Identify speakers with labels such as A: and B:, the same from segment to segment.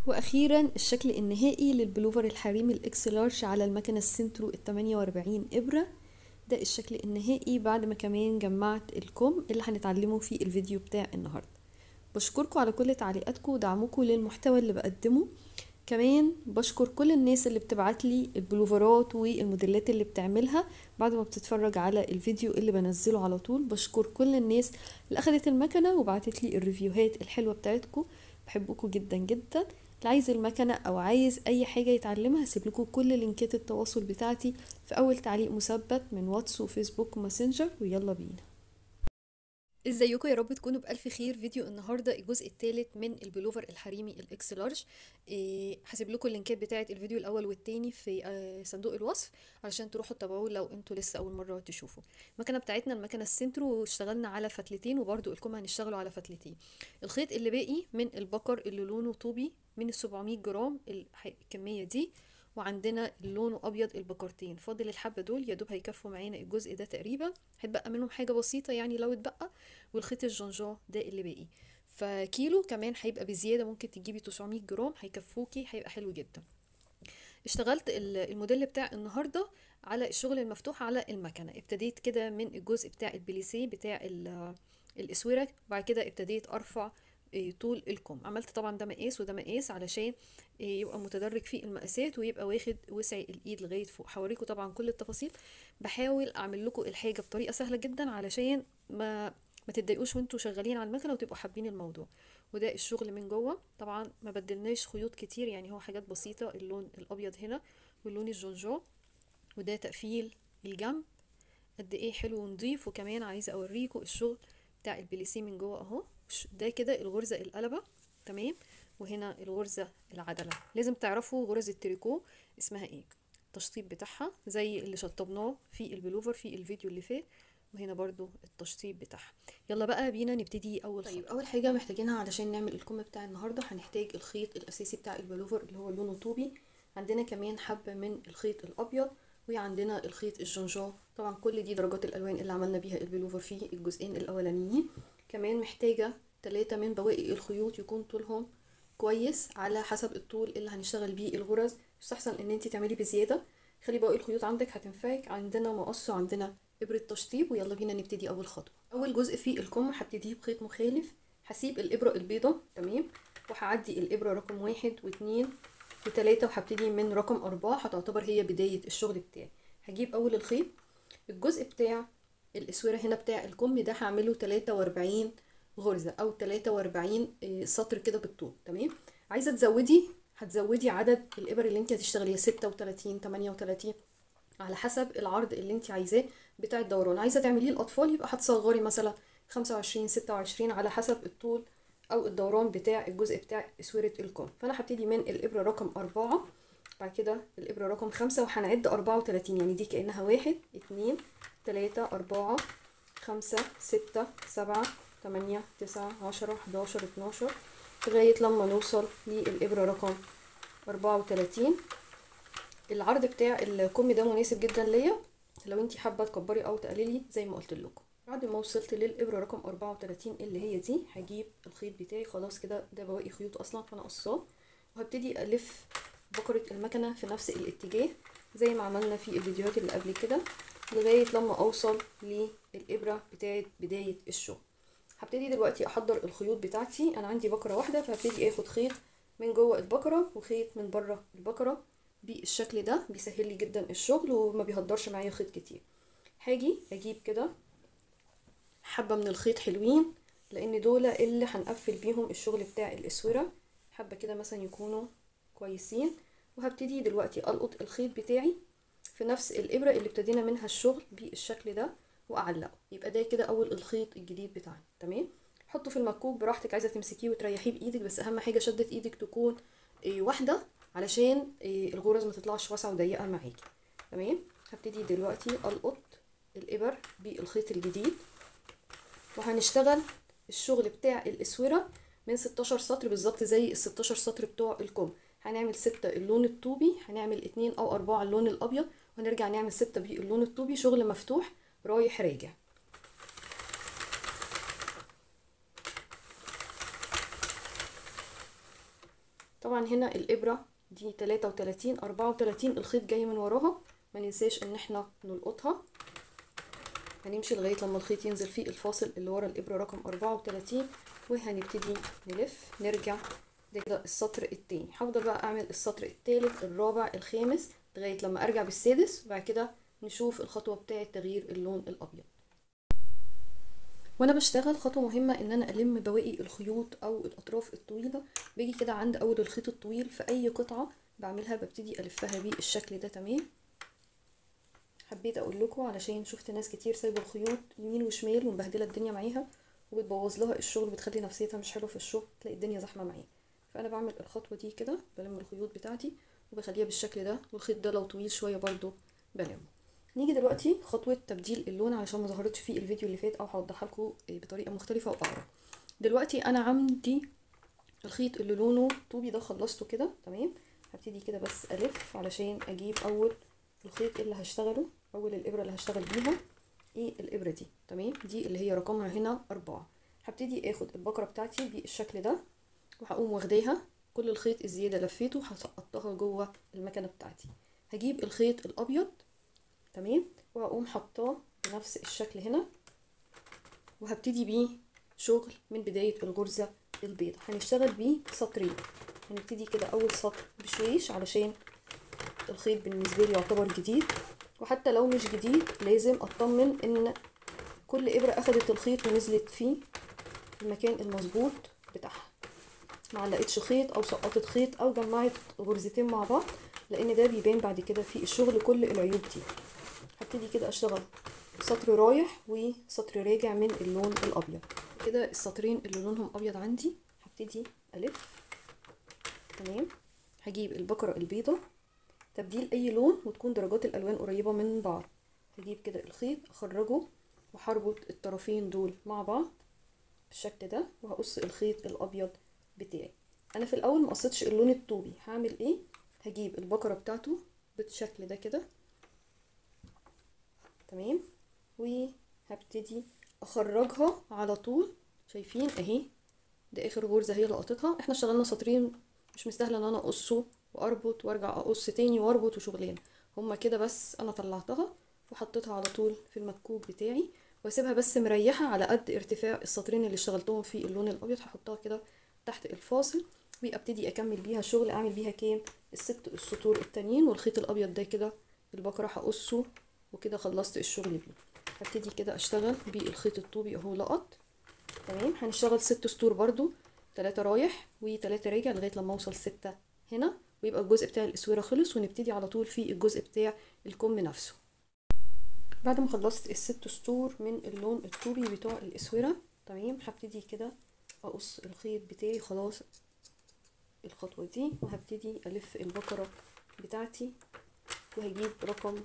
A: واخيرا الشكل النهائي للبلوفر الحريمي الاكس لارج على المكنه السنترو ال 48 ابره ده الشكل النهائي بعد ما كمان جمعت الكم اللي هنتعلمه في الفيديو بتاع النهارده بشكركم على كل تعليقاتكم ودعمكم للمحتوى اللي بقدمه كمان بشكر كل الناس اللي بتبعت لي البلوفرات والموديلات اللي بتعملها بعد ما بتتفرج على الفيديو اللي بنزله على طول بشكر كل الناس اللي اخدت المكنه وبعتت لي الريفيوهات الحلوه بتاعتكم بحبكم جدا جدا اللي عايز المكنه او عايز اي حاجه يتعلمها هسيب لكم كل لينكات التواصل بتاعتي في اول تعليق مثبت من واتس وفيسبوك وماسنجر ويلا بينا ازيكم يا رب تكونوا بالف خير فيديو النهارده الجزء الثالث من البلوفر الحريمي الاكس لارج إيه هسيب لكم اللينكات بتاعه الفيديو الاول والتاني في آه صندوق الوصف علشان تروحوا تتابعوه لو انتوا لسه اول مره تشوفوا المكنه بتاعتنا المكنه السنترو واشتغلنا على فتلتين وبرده الكم هنشتغلوا على فتلتين الخيط اللي باقي من البقر اللي لونه طوبي من ال 700 جرام الكميه دي وعندنا لونه ابيض البكرتين فاضل الحبه دول يا دوب هيكفوا معانا الجزء ده تقريبا هيتبقى منهم حاجه بسيطه يعني لو اتبقى والخيط الجنجان ده اللي باقي فكيلو كمان هيبقى بزياده ممكن تجيبي 900 جرام هيكفوكي هيبقى حلو جدا اشتغلت الموديل بتاع النهارده على الشغل المفتوح على المكنه ابتديت كده من الجزء بتاع البليسيه بتاع الاسوره وبعد كده ابتديت ارفع طول الكم عملت طبعا ده مقاس وده مقاس علشان يبقى متدرج في المقاسات ويبقى واخد وسع الايد لغايه فوق هوريكم طبعا كل التفاصيل بحاول اعمل لكم الحاجه بطريقه سهله جدا علشان ما ما تتضايقوش وانتوا شغالين على المكنه وتبقوا حابين الموضوع وده الشغل من جوه طبعا ما بدلناش خيوط كتير يعني هو حاجات بسيطه اللون الابيض هنا واللون الجونجون وده تقفيل الجنب قد ايه حلو ونضيف وكمان عايزه اوريكم الشغل بتاع البليسيه من جوه اهو ده كده الغرزه القلبه تمام وهنا الغرزه العدله لازم تعرفوا غرز التريكو اسمها ايه التشطيب بتاعها زي اللي شطبناه في البلوفر في الفيديو اللي فات وهنا برضو التشطيب بتاعها يلا بقى بينا نبتدي اول طيب خط. اول حاجه محتاجينها علشان نعمل الكم بتاع النهارده هنحتاج الخيط الاساسي بتاع البلوفر اللي هو لونه طوبي عندنا كمان حبه من الخيط الابيض وعندنا الخيط الجنجان طبعا كل دي درجات الالوان اللي عملنا بيها البلوفر في الجزئين الاولانيين كمان محتاجه ثلاثة من بواقي الخيوط يكون طولهم كويس على حسب الطول اللي هنشتغل بيه الغرز يستحسن ان انت تعملي بزياده خلي بواقي الخيوط عندك هتنفعك عندنا مقص وعندنا ابره تشطيب ويلا بينا نبتدي اول خطوه اول جزء في الكم هبتديه بخيط مخالف هسيب الابره البيضه تمام وهعدي الابره رقم واحد واتنين وتلاتة وهبتدي من رقم أربعة هتعتبر هي بداية الشغل بتاعي هجيب أول الخيط الجزء بتاع الأسورة هنا بتاع الكم ده هعمله تلاتة وأربعين غرزة أو تلاتة وأربعين سطر كده بالطول تمام عايزة تزودي هتزودي عدد الإبر اللي انت هتشتغليها ستة وتلاتين تمانية وتلاتين على حسب العرض اللي انت عايزاه بتاع الدوران عايزة تعمليه الأطفال يبقى هتصغري مثلا خمسة وعشرين ستة وعشرين على حسب الطول أو الدوران بتاع الجزء بتاع أسورة الكم فأنا هبتدي من الإبرة رقم أربعة بعد كده الإبرة رقم خمسة وهنعد أربعة وتلاتين يعني دي كأنها واحد اتنين تلاتة أربعة خمسة ستة سبعة تمانية تسعة عشرة حداشر اتناشر لغاية لما نوصل للإبرة رقم أربعة وتلاتين العرض بتاع الكم ده مناسب جدا ليا لو انتي حابة تكبري أو تقللي زي ما قلت لكم بعد ما وصلت للإبرة رقم أربعة وتلاتين اللي هي دي هجيب الخيط بتاعي خلاص كده ده بواقي خيوط أصلا فأنا قصاه وهبتدي ألف بكرة المكنة في نفس الاتجاه زي ما عملنا في الفيديوهات اللي قبل كده لغاية لما أوصل للإبرة بتاعت بداية الشغل هبتدي دلوقتي احضر الخيوط بتاعتي انا عندي بكره واحده فهبتدي اخد خيط من جوه البكره وخيط من بره البكره بالشكل ده بيسهل لي جدا الشغل وما بيهدرش معايا خيط كتير هاجي اجيب كده حبه من الخيط حلوين لان دول اللي هنقفل بيهم الشغل بتاع الاسوره حبه كده مثلا يكونوا كويسين وهبتدي دلوقتي القط الخيط بتاعي في نفس الابره اللي ابتدينا منها الشغل بالشكل ده واعلقه يبقى ده كده اول الخيط الجديد بتاعنا تمام حطه في المكوك براحتك عايزه تمسكيه وتريحيه بايدك بس اهم حاجه شده ايدك تكون إيه واحده علشان إيه الغرز ما تطلعش واسعه وضيقه معاكي تمام هبتدي دلوقتي القط الابر بالخيط الجديد وهنشتغل الشغل بتاع الاسوره من 16 سطر بالظبط زي ال 16 سطر بتوع الكم هنعمل ستة اللون الطوبي هنعمل اتنين او اربعة اللون الابيض ونرجع نعمل ستة باللون الطوبي شغل مفتوح رايح راجع طبعا هنا الابره دي 33 34 الخيط جاي من وراها ما ننساش ان احنا نلقطها هنمشي لغايه لما الخيط ينزل في الفاصل اللي ورا الابره رقم 34 وهنبتدي نلف نرجع ده كده السطر التاني هفضل بقى اعمل السطر التالت الرابع الخامس لغايه لما ارجع بالسادس وبعد كده نشوف الخطوه بتاعه تغيير اللون الابيض وانا بشتغل خطوه مهمه ان انا الم بواقي الخيوط او الاطراف الطويله باجي كده عند اول الخيط الطويل في اي قطعه بعملها ببتدي الفها بالشكل ده تمام حبيت اقول لكم علشان شفت ناس كتير سايبه الخيوط يمين وشمال ومبهدله الدنيا معاها وبتبوظ لها الشغل بتخلي نفسيتها مش حلوه في الشغل تلاقي الدنيا زحمه معاها فانا بعمل الخطوه دي كده بلم الخيوط بتاعتي وبخليها بالشكل ده والخيط ده لو طويل شويه برضو بلمه نيجي دلوقتي خطوه تبديل اللون علشان ما ظهرتش في الفيديو اللي فات او هوضحها لكم بطريقه مختلفه واقرب دلوقتي انا عندي الخيط اللي لونه طوبي ده خلصته كده تمام هبتدي كده بس الف علشان اجيب اول الخيط اللي هشتغله اول الابره اللي هشتغل بيها ايه الابره دي تمام دي اللي هي رقمها هنا أربعة هبتدي اخد البكره بتاعتي بالشكل ده وهقوم واخداها كل الخيط الزياده لفيته هسقطها جوه المكنه بتاعتي هجيب الخيط الابيض تمام وهقوم حطاه بنفس الشكل هنا وهبتدي بيه شغل من بدايه الغرزه البيضة هنشتغل بيه سطرين هنبتدي كده اول سطر بشويش علشان الخيط بالنسبه لي يعتبر جديد وحتى لو مش جديد لازم اطمن ان كل ابره اخدت الخيط ونزلت فيه المكان المظبوط بتاعها معلقتش خيط او سقطت خيط او جمعت غرزتين مع بعض لان ده بيبان بعد كده في الشغل كل العيوب دي هبتدي كده اشتغل سطر رايح وسطر راجع من اللون الابيض كده السطرين اللي لونهم ابيض عندي هبتدي الف تمام هجيب البكره البيضه تبديل اي لون وتكون درجات الالوان قريبه من بعض هجيب كده الخيط اخرجه وهربط الطرفين دول مع بعض بالشكل ده وهقص الخيط الابيض بتاعي انا في الاول ما قصيتش اللون الطوبي هعمل ايه هجيب البكره بتاعته بالشكل ده كده تمام وهبتدي اخرجها على طول شايفين اهي ده اخر غرزه هي لقطتها احنا اشتغلنا سطرين مش مستاهله ان انا اقصه واربط وارجع اقص تاني واربط وشغلانه هما كده بس انا طلعتها وحطيتها على طول في المكوك بتاعي واسيبها بس مريحه على قد ارتفاع السطرين اللي اشتغلتهم في اللون الابيض هحطها كده تحت الفاصل وابتدي اكمل بيها شغل اعمل بيها كام الست السطور التانيين والخيط الابيض ده كده البكره هقصه وكده خلصت الشغل بيه هبتدي كده اشتغل بالخيط الطوبي اهو لقط تمام هنشتغل ست سطور برضو تلاتة رايح وتلاتة راجع لغايه لما اوصل ستة هنا ويبقى الجزء بتاع الاسوره خلص ونبتدي على طول في الجزء بتاع الكم نفسه بعد ما خلصت الست سطور من اللون الطوبي بتوع الاسوره تمام هبتدي كده اقص الخيط بتاعي خلاص الخطوه دي وهبتدي الف البكره بتاعتي وهجيب رقم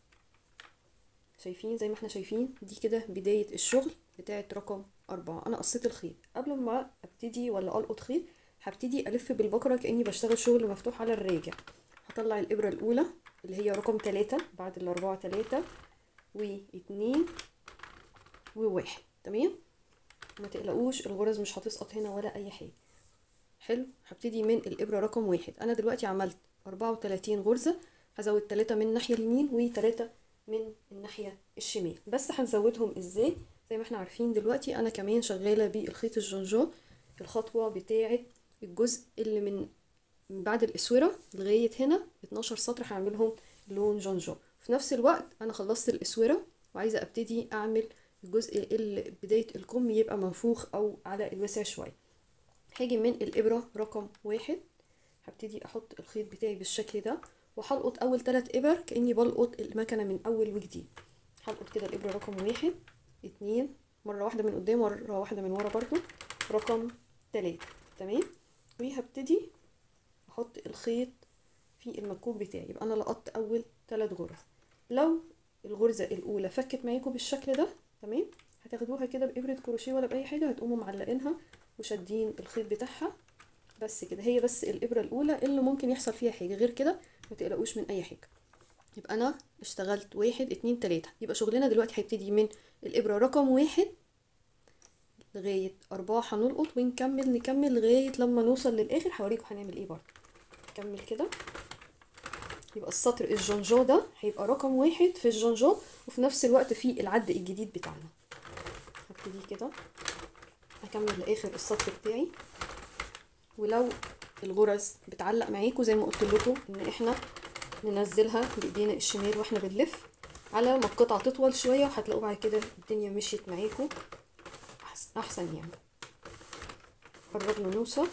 A: شايفين زي ما احنا شايفين دي كده بداية الشغل بتاعت رقم أربعة أنا قصيت الخيط قبل ما أبتدي ولا ألقط خيط هبتدي ألف بالبكرة كأني بشتغل شغل مفتوح على الراجع هطلع الإبرة الأولى اللي هي رقم تلاتة بعد الأربعة تلاتة واتنين وواحد تمام ما تقلقوش الغرز مش هتسقط هنا ولا أي حاجة حلو هبتدي من الإبرة رقم واحد أنا دلوقتي عملت أربعة وتلاتين غرزة هزود تلاتة من الناحية اليمين وتلاتة من الناحية الشمال بس هنزودهم ازاي زي ما احنا عارفين دلوقتي انا كمان شغالة بالخيط الجنجو الخطوة بتاعة الجزء اللي من من بعد الاسورة لغاية هنا 12 سطر هعملهم لون جنجو في نفس الوقت انا خلصت الاسورة وعايزة ابتدي اعمل الجزء اللي بداية الكم يبقى منفوخ او على الوسع شوية هاجي من الابرة رقم واحد هبتدي احط الخيط بتاعي بالشكل ده وهلقط اول ثلاث ابر كاني بلقط المكنه من اول وجديد هلقط كده الابره رقم واحد اتنين مره واحده من قدام مره واحده من ورا برضو رقم تلاتة تمام وهبتدي احط الخيط في المكوك بتاعي يبقى انا لقطت اول ثلاث غرز لو الغرزه الاولى فكت معاكم بالشكل ده تمام هتاخدوها كده بابره كروشيه ولا باي حاجه هتقوموا معلقينها وشادين الخيط بتاعها بس كده هي بس الابره الاولى اللي ممكن يحصل فيها حاجه غير كده ما تقلقوش من اي حاجه يبقى انا اشتغلت واحد اتنين تلاتة يبقى شغلنا دلوقتي هيبتدي من الابره رقم واحد لغاية أربعة هنلقط ونكمل نكمل لغاية لما نوصل للآخر هوريكم هنعمل ايه برضه نكمل كده يبقى السطر الجنجو ده هيبقى رقم واحد في الجنجو وفي نفس الوقت في العد الجديد بتاعنا هبتدي كده هكمل لاخر السطر بتاعي ولو الغرز بتعلق معاكم زي ما قلت لكم ان احنا ننزلها بايدينا الشمال واحنا بنلف على ما القطعه تطول شويه وهتلاقوا بعد كده الدنيا مشيت معاكم احسن يعني قربنا نوصل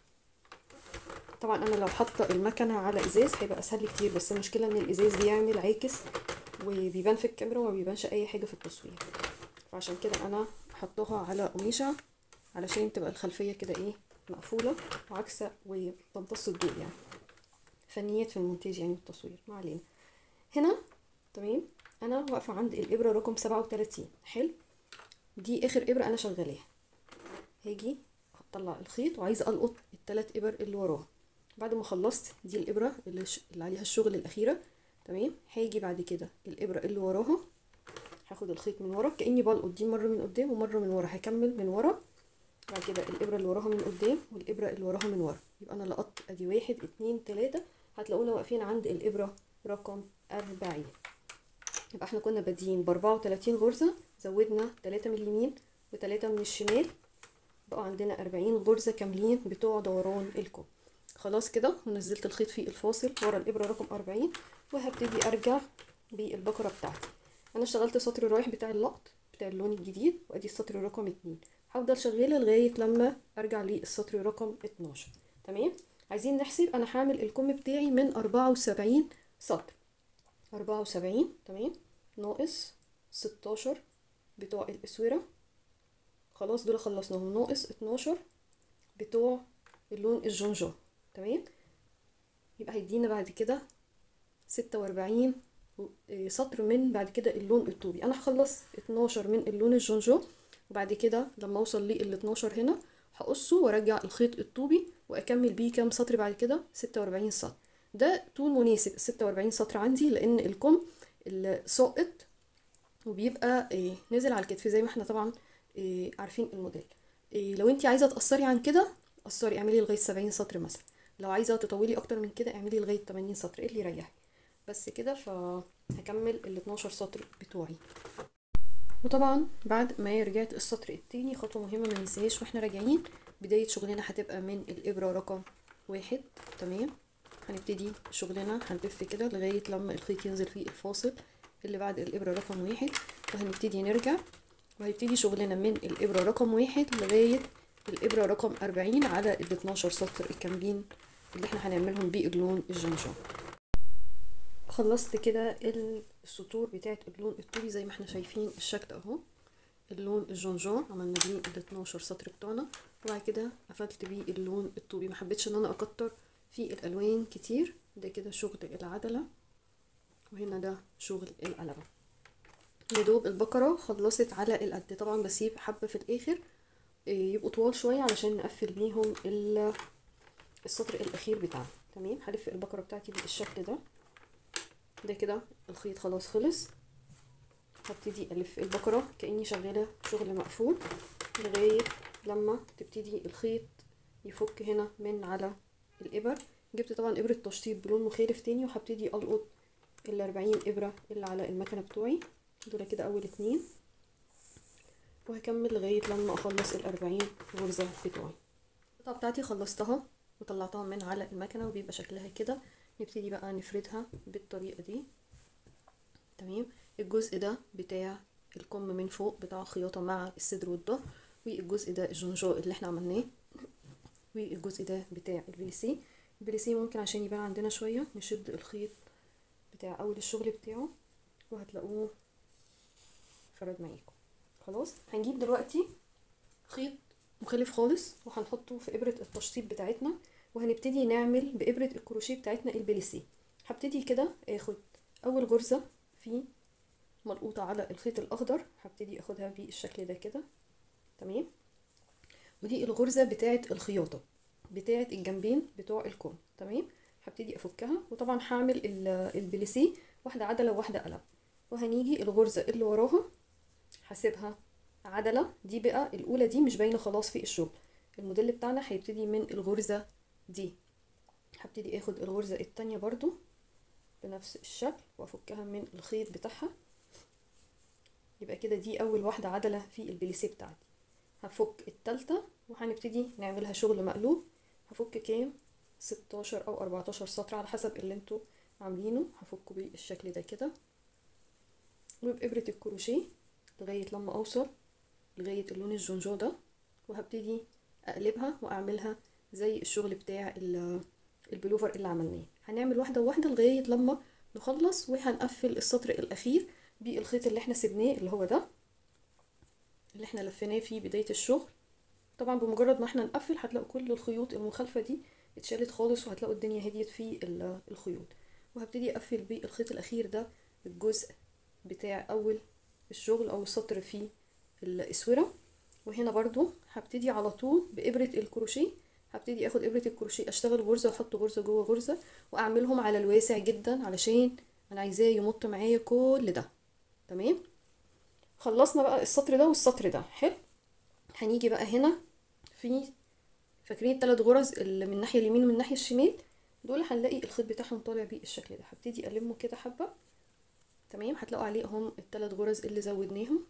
A: طبعا انا لو حاطه المكنه على ازاز هيبقى اسهل لي كتير بس المشكله ان الازاز بيعمل عاكس وبيبان في الكاميرا وما بيبانش اي حاجه في التصوير فعشان كده انا حطاها على قميشه علشان تبقى الخلفيه كده ايه مقفوله وعكسه وتمتص الضوء يعني فنيات في المونتاج يعني التصوير ما علينا هنا تمام انا واقفه عند الابره رقم سبعة وتلاتين حلو دي اخر ابره انا شغالاها هاجي اطلع الخيط وعايزه القط التلات ابر اللي وراها بعد ما خلصت دي الابره اللي, ش... اللي عليها الشغل الاخيره تمام هاجي بعد كده الابره اللي وراها هاخد الخيط من ورا كاني بلقط دي مره من قدام ومره من ورا هكمل من ورا بعد كده الابره اللي وراها من قدام والابره اللي وراها من ورا يبقى انا لقطت ادي واحد اتنين تلاته هتلاقونا واقفين عند الابره رقم أربعين يبقى احنا كنا بادئين بأربعة وتلاتين غرزة زودنا تلاتة من اليمين وتلاتة من الشمال بقوا عندنا أربعين غرزة كاملين بتوع دوران الكم خلاص كده ونزلت الخيط في الفاصل ورا الإبرة رقم أربعين وهبتدي أرجع بالبكرة بتاعتي أنا اشتغلت سطر رايح بتاع اللقط بتاع اللون الجديد وأدي السطر رقم اتنين هفضل شغالة لغاية لما أرجع للسطر رقم اتناشر تمام عايزين نحسب أنا هعمل الكم بتاعي من أربعة وسبعين سطر أربعة وسبعين تمام ناقص ستاشر بتوع الأسورة خلاص دول خلصناهم ناقص اتناشر بتوع اللون الجونجو تمام يبقى هيدينا بعد كده ستة وأربعين سطر من بعد كده اللون الطوبي أنا هخلص اتناشر من اللون الجونجو وبعد كده لما أوصل لل اتناشر هنا هقصه وأرجع الخيط الطوبي وأكمل بيه كام سطر بعد كده ستة وأربعين سطر ده طول مناسب ستة وأربعين سطر عندي لأن الكم ساقط وبيبقى إيه نازل على الكتف زي ما احنا طبعا إيه عارفين الموديل إيه لو انت عايزه تقصري عن كده قصري اعملي لغايه 70 سطر مثلا لو عايزه تطولي اكتر من كده اعملي لغايه 80 سطر ايه اللي يريحك بس كده فهكمل ال 12 سطر بتوعي وطبعا بعد ما رجعت السطر التاني خطوه مهمه ما ننساهاش واحنا راجعين بدايه شغلنا هتبقى من الابره رقم واحد تمام هنبتدي شغلنا هنلف كده لغايه لما الخيط ينزل في الفاصل اللي بعد الابره رقم واحد وهنبتدي نرجع وهيبتدي شغلنا من الإبرة رقم واحد لغاية الإبرة رقم أربعين على ال 12 سطر الكاملين اللي احنا هنعملهم باللون الجنجان خلصت كده السطور بتاعت اللون الطوبي زي ما احنا شايفين الشكل اهو اللون الجنجان عملنا بيه ال 12 سطر بتوعنا وبعد كده قفلت بيه اللون الطوبي ما حبيتش ان انا اكتر في الالوان كتير ده كده شغل العدله وهنا ده شغل القلبه يا دوب البقرة خلصت على القد طبعا بسيب حبة في الآخر يبقوا طوال شوية علشان نقفل بيهم السطر الأخير بتاعنا تمام هلف البقرة بتاعتي بالشكل ده ده كده الخيط خلاص خلص هبتدي ألف البقرة كأني شغالة شغل مقفول لغاية لما تبتدي الخيط يفك هنا من على الإبر جبت طبعا إبرة تشطيب بلون مخالف تاني وهبتدي ألقط الأربعين إبرة اللي على المكنة بتوعي دول كده اول اتنين وهكمل لغاية لما اخلص الاربعين غرزة بتوعي القطعة بتاعتي خلصتها وطلعتها من على المكنة وبيبقى شكلها كده نبتدي بقى نفردها بالطريقة دي تمام الجزء ده بتاع الكم من فوق بتاع خياطة مع الصدر والظهر والجزء ده الجنجو اللي احنا عملناه والجزء ده بتاع البليسيه البليسيه ممكن عشان يبان عندنا شوية نشد الخيط بتاع اول الشغل بتاعه وهتلاقوه فرد معاكم خلاص هنجيب دلوقتي خيط مخالف خالص وهنحطه في ابرة التشطيب بتاعتنا وهنبتدي نعمل بابرة الكروشيه بتاعتنا البليسيه هبتدي كده اخد اول غرزة في ملقوطة على الخيط الاخضر هبتدي اخدها بالشكل ده كده تمام ودي الغرزة بتاعة الخياطة بتاعة الجنبين بتوع الكم تمام هبتدي افكها وطبعا هعمل البليسيه واحدة عدلة وواحدة قلم وهنيجي الغرزة اللي وراها هسيبها عدلة دي بقى الأولى دي مش باينة خلاص في الشغل الموديل بتاعنا هيبتدي من الغرزة دي هبتدي اخد الغرزة التانية برضو بنفس الشكل وافكها من الخيط بتاعها يبقى كده دي اول واحدة عدلة في البليسيه بتاعتي هفك التالتة وهنبتدي نعملها شغل مقلوب هفك كام ستاشر او اربعتاشر سطر على حسب اللي انتوا عاملينه هفكه بالشكل ده كده وبإبرة الكروشيه لغاية لما اوصل لغاية اللون الجونجو ده وهبتدي اقلبها واعملها زي الشغل بتاع البلوفر اللي عملناه هنعمل واحدة واحدة لغاية لما نخلص وهنقفل السطر الاخير بالخيط اللي احنا سيبناه اللي هو ده اللي احنا لفيناه في بداية الشغل طبعا بمجرد ما احنا نقفل هتلاقوا كل الخيوط المخالفة دي اتشالت خالص وهتلاقوا الدنيا هديت في الخيوط وهبتدي اقفل بالخيط الاخير ده الجزء بتاع اول الشغل او السطر في الاسوره وهنا برضو هبتدي على طول بابره الكروشيه هبتدي اخد ابره الكروشيه اشتغل غرزه واحط غرزه جوه غرزه واعملهم على الواسع جدا علشان انا عايزاه يمط معايا كل ده تمام خلصنا بقى السطر ده والسطر ده حلو هنيجي بقى هنا في فاكرين التلات غرز اللي من الناحيه اليمين ومن الناحيه الشمال دول هنلاقي الخيط بتاعهم طالع بالشكل ده هبتدي المه كده حبه تمام هتلاقوا عليهم التلات غرز اللي زودناهم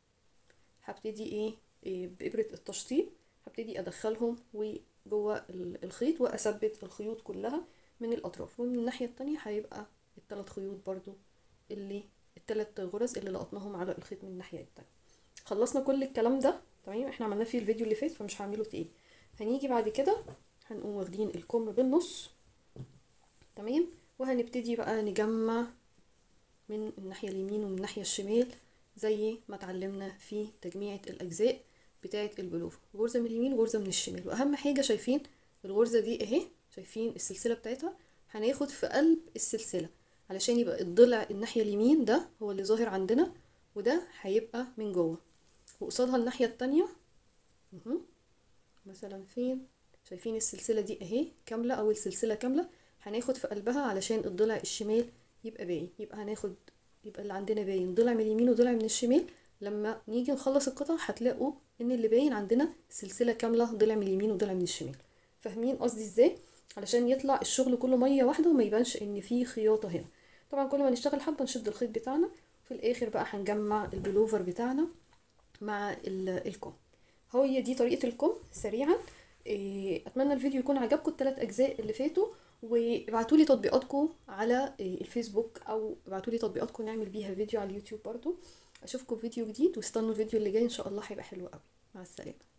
A: هبتدي ايه, إيه بإبرة التشطيب هبتدي ادخلهم وجوه الخيط واثبت الخيوط كلها من الاطراف ومن الناحيه التانية هيبقى التلات خيوط برضو اللي التلات غرز اللي لقطناهم على الخيط من الناحيه التانية خلصنا كل الكلام ده تمام احنا عملناه في الفيديو اللي فات فمش هعمله تاني هنيجي بعد كده هنقوم واخدين الكم بالنص تمام وهنبتدي بقى نجمع من الناحية اليمين ومن الناحية الشمال زي ما اتعلمنا في تجميعة الأجزاء بتاعة البلوفر غرزة من اليمين وغرزة من الشمال وأهم حاجة شايفين الغرزة دي اهي شايفين السلسلة بتاعتها هناخد في قلب السلسلة علشان يبقى الضلع الناحية اليمين ده هو اللي ظاهر عندنا وده هيبقى من جوه وقصادها الناحية التانية اهو مثلا فين شايفين السلسلة دي اهي كاملة أول سلسلة كاملة هناخد في قلبها علشان الضلع الشمال يبقى باين يبقى هناخد يبقى اللي عندنا باين ضلع من اليمين وضلع من الشمال لما نيجي نخلص القطع هتلاقوا ان اللي باين عندنا سلسلة كاملة ضلع من اليمين وضلع من الشمال فاهمين قصدي ازاي علشان يطلع الشغل كله مية واحدة وما يبانش ان في خياطة هنا طبعا كل ما نشتغل حبة نشد الخيط بتاعنا في الاخر بقى هنجمع البلوفر بتاعنا مع الكم هي دي طريقة الكم سريعا اتمنى الفيديو يكون عجبكم الثلاث اجزاء اللي فاتوا وابعتوا لي تطبيقاتكم على الفيسبوك او ابعتوا لي تطبيقاتكم نعمل بيها فيديو على اليوتيوب برضو اشوفكم فيديو جديد واستنوا الفيديو اللي جاي ان شاء الله هيبقى حلو قوي مع السلامه